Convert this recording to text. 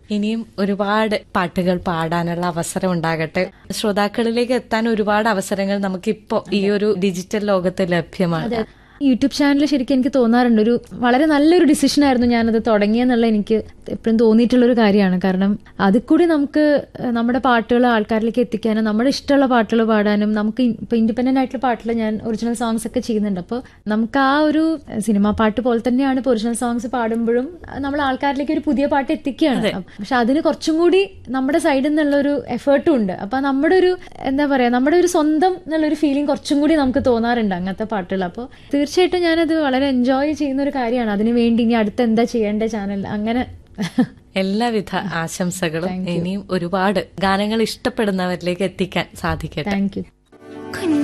ഇനിയും ഒരുപാട് പാട്ടുകൾ പാടാനുള്ള അവസരം ഉണ്ടാകട്ടെ ശ്രോതാക്കളിലേക്ക് എത്താൻ ഒരുപാട് അവസരങ്ങൾ നമുക്കിപ്പോ ഈ ഒരു ഡിജിറ്റൽ ലോകത്ത് ലഭ്യമാണ് യൂട്യൂബ് ചാനൽ ശരിക്കും എനിക്ക് തോന്നാറുണ്ട് ഒരു വളരെ നല്ലൊരു ഡിസിഷൻ ആയിരുന്നു ഞാനത് തുടങ്ങിയെന്നുള്ള എനിക്ക് എപ്പോഴും തോന്നിയിട്ടുള്ള ഒരു കാര്യമാണ് കാരണം അതിൽ കൂടി നമുക്ക് നമ്മുടെ പാട്ടുകൾ ആൾക്കാരിലേക്ക് എത്തിക്കാനും നമ്മുടെ ഇഷ്ടമുള്ള പാട്ടുകൾ പാടാനും നമുക്ക് ഇപ്പൊ ഇൻഡിപെൻഡന്റ് ആയിട്ടുള്ള പാട്ടിൽ ഞാൻ ഒറിജിനൽ സോങ്സ് ഒക്കെ ചെയ്യുന്നുണ്ട് അപ്പോൾ നമുക്ക് ആ ഒരു സിനിമാ പാട്ട് പോലെ തന്നെയാണ് ഇപ്പോൾ ഒറിജിനൽ സോങ്സ് പാടുമ്പോഴും നമ്മൾ ആൾക്കാരിലേക്ക് ഒരു പുതിയ പാട്ട് എത്തിക്കുകയാണ് പക്ഷെ അതിന് കുറച്ചും കൂടി നമ്മുടെ സൈഡിൽ നിന്നുള്ള ഒരു എഫേർട്ടും ഉണ്ട് അപ്പൊ നമ്മുടെ ഒരു എന്താ പറയാ നമ്മുടെ ഒരു സ്വന്തം എന്നുള്ളൊരു ഫീലിംഗ് കുറച്ചും കൂടി നമുക്ക് തോന്നാറുണ്ട് അങ്ങനത്തെ പാട്ടുകൾ അപ്പോൾ തീർച്ചയായിട്ടും ഞാനത് വളരെ എൻജോയ് ചെയ്യുന്ന ഒരു കാര്യമാണ് അതിനു വേണ്ടി ഇനി അടുത്ത് എന്താ ചെയ്യേണ്ട ചാനൽ അങ്ങനെ എല്ലാവിധ ആശംസകളും ഇനിയും ഒരുപാട് ഗാനങ്ങൾ ഇഷ്ടപ്പെടുന്നവരിലേക്ക് എത്തിക്കാൻ സാധിക്കട്ടെ താങ്ക് യു